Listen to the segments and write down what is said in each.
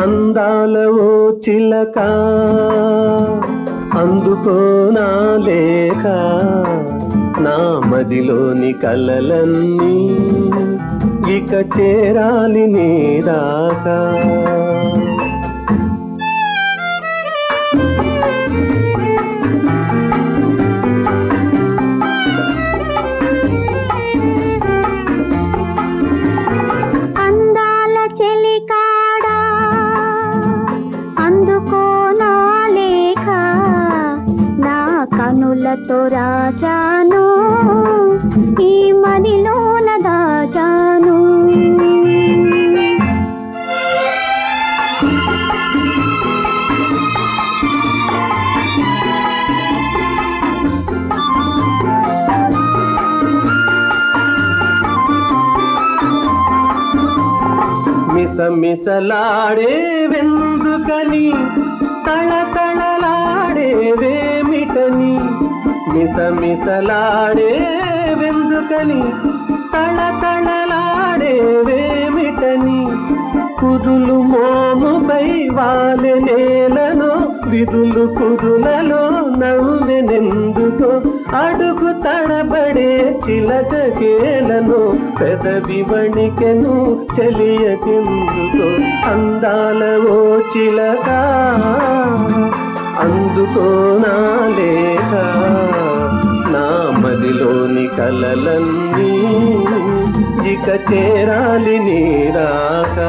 అందాల ఓ చిలక అందుకో నా లేఖ నా మదిలోని కలలన్నీ ఇక చేరాలి నీ దాకా అందాల చెలికాడా అందుకో నా లేఖ నా కనులతో రాజాను ఈ మదిలోన దాచాను మిసమిసలాడే వెందుకని తళతళలాడే వేమిటని మిసమిసలాడే వెందుకని తళతళలాడే వేమిటని కురులు మోముపై వాలె నేలలో విరులు కురులలో నవ్వెనెందుకో అడుగు తడబడే చిలక కేలను పెదవి వణికెను చెలియకెందుకో అందాల ఓ చిలక అందుకో నా లేఖ నా మదిలోని కలలన్నీ ఇక చేరాలి నీ రాకా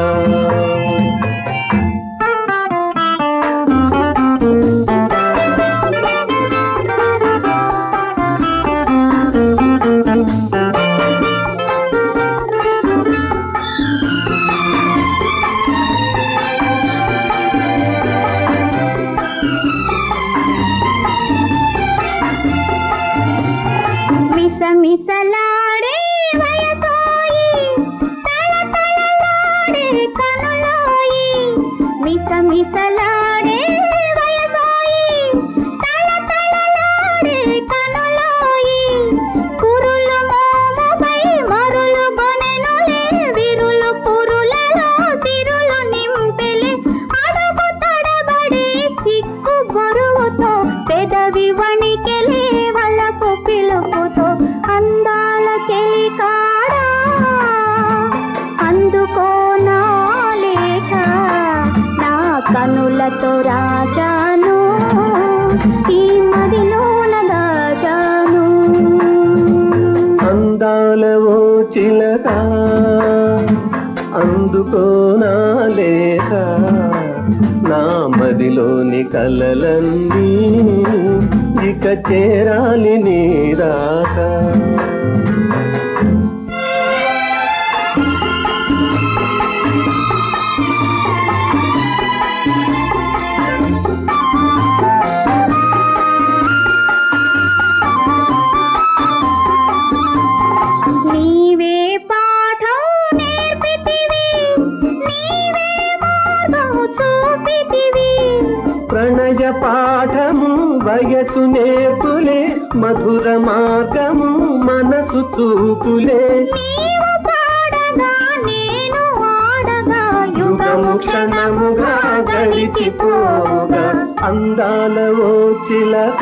మిసమిసలాడే వయసోయి తళతళలాడే కనులోయి మిసమిసలాడే వయసోయి తళతళలాడే కనులోయి కురులు మోముపై మరులు కొనెనులే విరులు పురులలో సిరులు నింపెలే అడుగు తడబడే సిక్కు బరువుతో పెదవి వణికెలే వలపు పిలుపుతో అందాల చెలికాడా అందుకో నా లేఖ నా కనులతో రాజాను ఈ మదిలోన దాచాను అందాల ఓ చిలక అందుకో నా లేఖ నా మదిలోని కలలన్నీ ఇక చేరాలి నీ రాకా నీవే పాఠం నేర్పితివి నీవే మార్గం చూపితివి ప్రణయ పాఠము వయసు నేర్పులే మధుర మార్గము మనసు చూపులే నీవు పాడగా నేను ఆడగా యుగము యుగము క్షణముగా గడిచిపోగా అందాల ఓ చిలక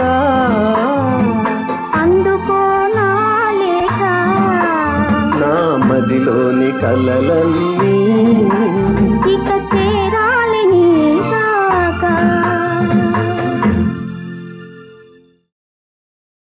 అందుకో నా లేఖ నా మదిలోని కలలన్నీ ఇక